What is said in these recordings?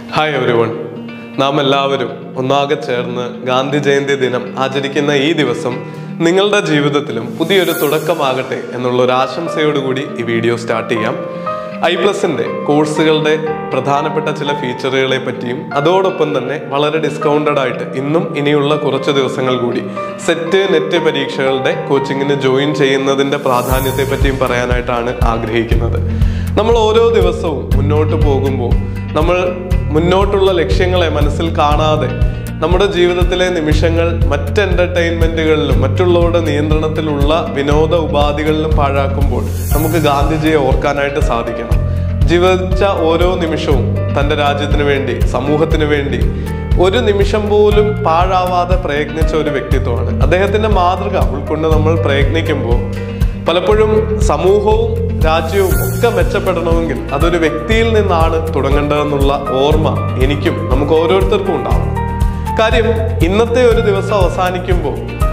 hi everyone നാം എല്ലാവരും ഒന്നാകെ ചേർന്ന് ഗാന്ധി ജയന്തി ദിനം ആചരിക്കുന്ന ഈ ദിവസം നിങ്ങളുടെ ജീവിതത്തിലും പുതിയൊരു തുടക്കമാകട്ടെ എന്നുള്ള ഒരു ആശംസയോടുകൂടി ഈ വീഡിയോ സ്റ്റാർട്ട് ചെയ്യാം ഐ പ്ലസിന്റെ കോഴ്സുകളുടെ പ്രധാനപ്പെട്ട ചില ഫീച്ചറുകളെ പറ്റിയും അതോടൊപ്പം തന്നെ വളരെ ഡിസ്കൗണ്ടഡ് ആയിട്ട് ഇന്നും ഇനിയുള്ള കുറച്ച് ദിവസങ്ങൾ കൂടി സെറ്റ് നെറ്റ് പരീക്ഷകളുടെ കോച്ചിങ്ങിന് ജോയിൻ ചെയ്യുന്നതിന്റെ പ്രാധാന്യത്തെ പറ്റിയും പറയാനായിട്ടാണ് ആഗ്രഹിക്കുന്നത് നമ്മൾ ഓരോ ദിവസവും മുന്നോട്ട് പോകുമ്പോൾ നമ്മൾ മുന്നോട്ടുള്ള ലക്ഷ്യങ്ങളെ മനസ്സിൽ കാണാതെ നമ്മുടെ ജീവിതത്തിലെ നിമിഷങ്ങൾ മറ്റ് എന്റർടൈൻമെന്റുകളിലും മറ്റുള്ളവരുടെ നിയന്ത്രണത്തിലുള്ള വിനോദ ഉപാധികളിലും പാഴാക്കുമ്പോൾ നമുക്ക് ഗാന്ധിജിയെ ഓർക്കാനായിട്ട് സാധിക്കണം ജീവിച്ച ഓരോ നിമിഷവും തൻ്റെ രാജ്യത്തിന് വേണ്ടി സമൂഹത്തിന് വേണ്ടി ഒരു നിമിഷം പോലും പാഴാവാതെ പ്രയത്നിച്ച ഒരു വ്യക്തിത്വമാണ് അദ്ദേഹത്തിന്റെ മാതൃക ഉൾക്കൊണ്ട് നമ്മൾ പ്രയത്നിക്കുമ്പോൾ പലപ്പോഴും സമൂഹവും രാജ്യവും ഒക്കെ മെച്ചപ്പെടണമെങ്കിൽ അതൊരു വ്യക്തിയിൽ നിന്നാണ് തുടങ്ങേണ്ടതെന്നുള്ള ഓർമ്മ എനിക്കും നമുക്ക് ഓരോരുത്തർക്കും ഉണ്ടാവണം കാര്യം ഇന്നത്തെ ഒരു ദിവസം അവസാനിക്കുമ്പോൾ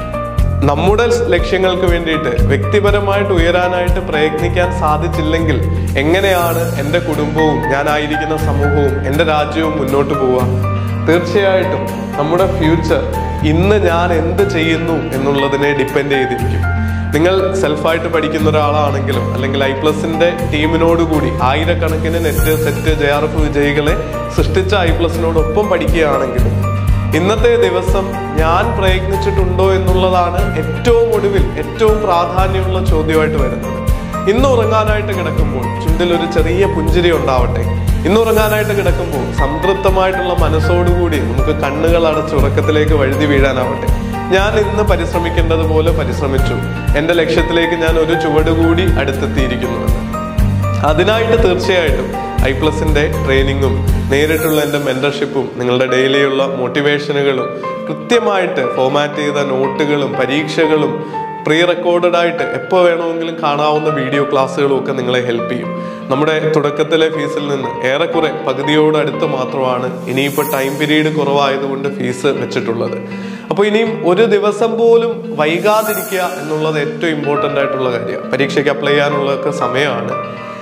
നമ്മുടെ ലക്ഷ്യങ്ങൾക്ക് വേണ്ടിയിട്ട് വ്യക്തിപരമായിട്ട് ഉയരാനായിട്ട് പ്രയത്നിക്കാൻ സാധിച്ചില്ലെങ്കിൽ എങ്ങനെയാണ് എൻ്റെ കുടുംബവും ഞാനായിരിക്കുന്ന സമൂഹവും എൻ്റെ രാജ്യവും മുന്നോട്ട് പോവുക തീർച്ചയായിട്ടും നമ്മുടെ ഫ്യൂച്ചർ ഇന്ന് ഞാൻ എന്ത് ചെയ്യുന്നു എന്നുള്ളതിനെ ഡിപ്പെൻഡ് ചെയ്തിരിക്കും നിങ്ങൾ സെൽഫായിട്ട് പഠിക്കുന്ന ഒരാളാണെങ്കിലും അല്ലെങ്കിൽ ഐ പ്ലസിന്റെ ടീമിനോടുകൂടി ആയിരക്കണക്കിന് NET SET J R F വിജയികളെ സൃഷ്ടിച്ച ഐ പ്ലസിനോടൊപ്പം പഠിക്കുകയാണെങ്കിലും ഇന്നത്തെ ദിവസം ഞാൻ പ്രയത്നിച്ചിട്ടുണ്ടോ എന്നുള്ളതാണ് ഏറ്റവും ഒടുവിൽ ഏറ്റവും പ്രാധാന്യമുള്ള ചോദ്യമായിട്ട് വരുന്നത് ഇന്ന് ഉറങ്ങാനായിട്ട് കിടക്കുമ്പോൾ ചുണ്ടിൽ ഒരു ചെറിയ പുഞ്ചിരി ഉണ്ടാവട്ടെ ഇന്ന് ഉറങ്ങാനായിട്ട് കിടക്കുമ്പോൾ സംതൃപ്തമായിട്ടുള്ള മനസ്സോടുകൂടി നമുക്ക് കണ്ണുകൾ അടച്ച് ഉറക്കത്തിലേക്ക് വഴുതി വീഴാനാവട്ടെ ഞാൻ ഇന്ന് പരിശ്രമിക്കേണ്ടതുപോലെ പരിശ്രമിച്ചു എൻ്റെ ലക്ഷ്യത്തിലേക്ക് ഞാൻ ഒരു ചുവട് കൂടി അടുത്തെത്തിയിരിക്കുന്നുവെന്ന് അതിനായിട്ട് തീർച്ചയായിട്ടും ഐ പ്ലസിന്റെ ട്രെയിനിങ്ങും നേരിട്ടുള്ള എൻ്റെ മെന്റർഷിപ്പും നിങ്ങളുടെ ഡെയിലിയുള്ള മോട്ടിവേഷനുകളും കൃത്യമായിട്ട് ഫോമാറ്റ് ചെയ്ത നോട്ടുകളും പരീക്ഷകളും പ്രീ റെക്കോർഡഡ് ആയിട്ട് എപ്പോൾ വേണമെങ്കിലും കാണാവുന്ന വീഡിയോ ക്ലാസ്സുകളും ഒക്കെ നിങ്ങളെ ഹെൽപ്പ് ചെയ്യും നമ്മുടെ തുടക്കത്തിലെ ഫീസിൽ നിന്ന് ഏറെക്കുറെ പകുതിയോട് അടുത്ത് മാത്രമാണ് ഇനിയിപ്പോൾ ടൈം പീരീഡ് കുറവായതുകൊണ്ട് ഫീസ് വെച്ചിട്ടുള്ളത് അപ്പോൾ ഇനിയും ഒരു ദിവസം പോലും വൈകാതിരിക്കുക എന്നുള്ളത് ഏറ്റവും ഇമ്പോർട്ടൻ്റ് ആയിട്ടുള്ള കാര്യമാണ് പരീക്ഷയ്ക്ക് അപ്ലൈ ചെയ്യാനുള്ളതൊക്കെ സമയമാണ്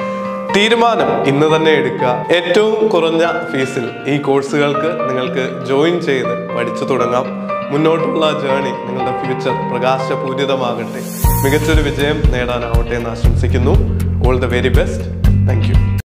തീരുമാനം ഇന്ന് തന്നെ എടുക്കുക ഏറ്റവും കുറഞ്ഞ ഫീസിൽ ഈ കോഴ്സുകൾക്ക് നിങ്ങൾക്ക് ജോയിൻ ചെയ്ത് പഠിച്ചു തുടങ്ങാം മുന്നോട്ടുള്ള ജേണി നിങ്ങളുടെ ഫ്യൂച്ചർ പ്രകാശപൂരിതമാകട്ടെ മികച്ചൊരു വിജയം നേടാനാവട്ടെ എന്ന് ആശംസിക്കുന്നു all the very best thank U